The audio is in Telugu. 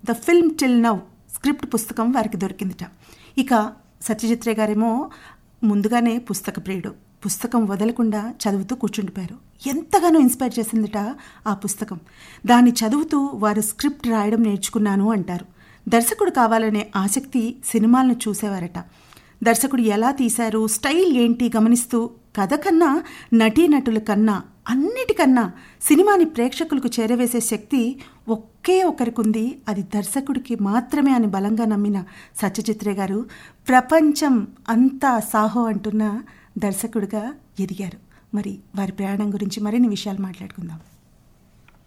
the film till now script పుస్తకం వారికి దొరికిందిట ఇక సత్యజిత్రే గారేమో ముందుగానే పుస్తక ప్రియుడు పుస్తకం వదలకుండా చదువుతూ కూర్చుండిపోయారు ఎంతగానో ఇన్స్పైర్ చేసిందిట ఆ పుస్తకం దాన్ని చదువుతూ వారు స్క్రిప్ట్ రాయడం నేర్చుకున్నాను అంటారు దర్శకుడు కావాలనే ఆసక్తి సినిమాలను చూసేవారట దర్శకుడు ఎలా తీశారు స్టైల్ ఏంటి గమనిస్తూ కథ కన్నా నటీనటుల కన్నా అన్నిటికన్నా సినిమాని ప్రేక్షకులకు చేరవేసే శక్తి ఒకే ఒకరికుంది అది దర్శకుడికి మాత్రమే అని బలంగా నమ్మిన సత్యజిత్రే గారు ప్రపంచం అంతా సాహో అంటున్న దర్శకుడిగా ఎదిగారు మరి వారి ప్రయాణం గురించి మరిన్ని విషయాలు మాట్లాడుకుందాం